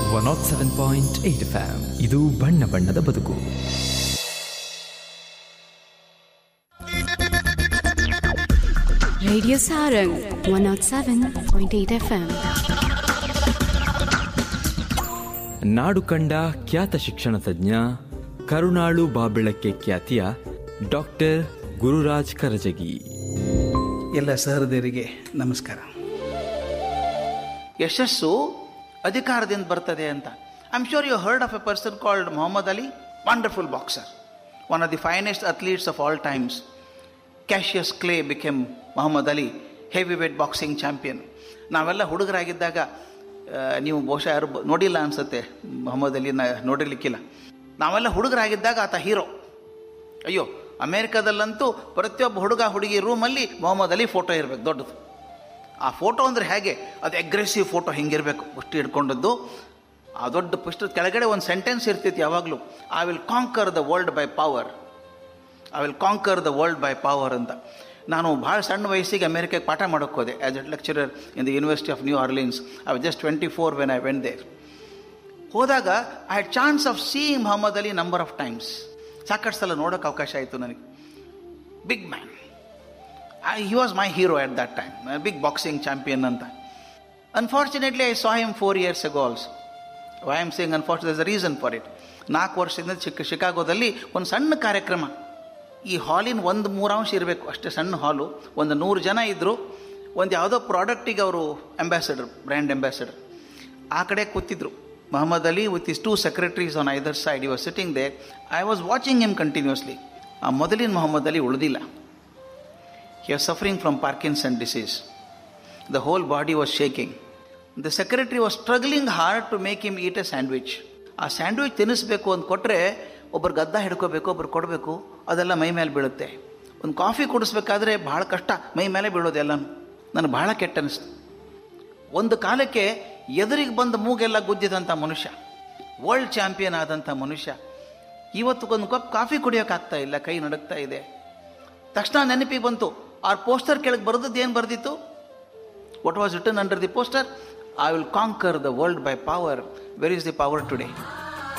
One nought seven point eight FM ಇದು ಬಣ್ಣ ಬಣ್ಣದ ಬದುಕು Radio Sarang 107.8 FM. ನಾಡು ಕಂಡ ಖ್ಯಾತ ಶಿಕ್ಷಣ ತಜ್ಞ ಕರುಣಾಳು ಬಾಬೆಳಕ್ಕೆ ಖ್ಯಾತಿಯ ಡಾಕ್ಟರ್ ಗುರುರಾಜ್ ಕರಜಗಿ ಎಲ್ಲ ಸಹೃದಯರಿಗೆ ನಮಸ್ಕಾರ ಯಶಸ್ಸು ಅಧಿಕಾರದಿಂದ ಬರ್ತದೆ ಅಂತ I am sure you heard of a person called Muhammad Ali wonderful boxer one of the finest athletes of all times Cassius Clay became Muhammad Ali heavyweight boxing champion ನಾವೆಲ್ಲ ಹುಡುಗರಾಗಿದ್ದಾಗ ಆ, ನೀವು ಬಹುಶಃ ಯಾರು ಬ- ನೋಡಿಲ್ಲ ಅನ್ಸುತ್ತೆ ಮೊಹಮ್ಮದ್ ಅಲಿನ ನೋಡಿರ್ಲಿಕ್ಕಿಲ್ಲ ನಾವೆಲ್ಲ ಹುಡುಗರಾಗಿದ್ದಾಗ ಆತ ಹೀರೋ ಅಯ್ಯೋ ಅಮೇರಿಕಾದಲ್ಲಂತೂ ಪ್ರತಿಯೊಬ್ಬ ಹುಡುಗ ಹುಡುಗಿ ರೂಮಲ್ಲಿ ಮೊಹಮ್ಮದ್ ಅಲಿ ಫೋಟೋ ಇರಬೇಕು ದೊಡ್ಡದು ಆ ಫೋಟೋ ಅಂದರೆ ಹೇಗೆ ಅದು ಅಗ್ರೆಸಿವ್ ಫೋಟೋ ಹಿಂಗಿರಬೇಕು ಪುಷ್ಟಿ ಹಿಡ್ಕೊಂಡದ್ದು ಆ ದೊಡ್ಡ ಪುಸ್ತದ ಕೆಳಗಡೆ ಒಂದು ಸೆಂಟೆನ್ಸ್ ಇರ್ತಿತ್ತು ಯಾವಾಗಲೂ I will conquer the world by power I will conquer the world by power ಅಂತ ನಾನು ಭಾಳ ಸಣ್ಣ ವಯಸ್ಸಿಗೆ ಅಮೇರಿಕಾಗೆ ಪಾಠ ಮಾಡೋಕ್ಕೆ ಹೋದೆ as a lecturer in the university of New Orleans I was just twenty four when I went there ಹೋದಾಗ I had chance of seeing Muhammad Ali number of times ಸಾಕಷ್ಟು ಸಲ ನೋಡೋಕೆ ಅವಕಾಶ ಆಯಿತು ನನಗೆ big man he was my hero at that time big boxing champion ಅಂತ unfortunately I saw him four years ago also I am saying unfortunate the reason for it ನಾಲ್ಕು ವರ್ಷದಿಂದ ಚಿಕ್ಕ ಶಿಕಾಗೋದಲ್ಲಿ ಒಂದು ಸಣ್ಣ ಕಾರ್ಯಕ್ರಮ ಈ ಹಾಲಿನ ಒಂದು ಮೂರಾಂಶ ಇರಬೇಕು ಅಷ್ಟೇ ಸಣ್ಣ ಹಾಲು ಒಂದು ನೂರು ಜನ ಇದ್ದರು ಒಂದು ಯಾವುದೋ ಪ್ರಾಡಕ್ಟಿಗೆ ಅವರು ಅಂಬಾಸಡರ್ ಬ್ರ್ಯಾಂಡ್ ಅಂಬಾಸಡರ್ ಆ ಕಡೆ ಕೂತಿದ್ರು Muhammad Ali with is two secretaries on either side you was sitting there I was watching him continuously ಆ ಮೊದಲಿನ ಮೊಹಮ್ಮದ್ ಅಲಿ ಉಳಿದಿಲ್ಲ he was suffering from Parkinson disease the whole body was shaking the secretary was struggling hard to make him eat a sandwich ಆ sandwich ತಿನ್ನಿಸ್ಬೇಕು ಅಂತ ಕೊಟ್ಟರೆ ಒಬ್ಬರು ಗದ್ದ ಹಿಡ್ಕೋಬೇಕು ಒಬ್ರು ಕೊಡಬೇಕು ಅದೆಲ್ಲ ಮೈ ಮೇಲೆ ಬೀಳುತ್ತೆ ಒಂದು ಕಾಫಿ ಕುಡಿಸ್ಬೇಕಾದ್ರೆ ಭಾಳ ಕಷ್ಟ ಮೈ ಮೇಲೆ ಬೀಳೋದು ಎಲ್ಲನೂ ನನಗೆ ಭಾಳ ಕೆಟ್ಟ ಅನಿಸ್ತು ಒಂದು ಕಾಲಕ್ಕೆ ಎದುರಿಗೆ ಬಂದ ಮೂಗೆಲ್ಲ ಗುದ್ದಿದಂಥ ಮನುಷ್ಯ ವರ್ಲ್ಡ್ ಚಾಂಪಿಯನ್ ಆದಂಥ ಮನುಷ್ಯ ಇವತ್ತು ಒಂದು ಕಪ್ ಕಾಫಿ ಕುಡಿಯೋಕ್ಕಾಗ್ತಾ ಇಲ್ಲ ಕೈ ನಡುಗ್ತಾ ಇದೆ ತಕ್ಷಣ ನೆನಪಿಗೆ ಬಂತು ಆ ಪೋಸ್ಟರ್ ಕೆಳಗೆ ಬರೆದದ್ದು ಏನು ಬರೆದಿತ್ತು what was written under the poster I will conquer the world by power where is the power today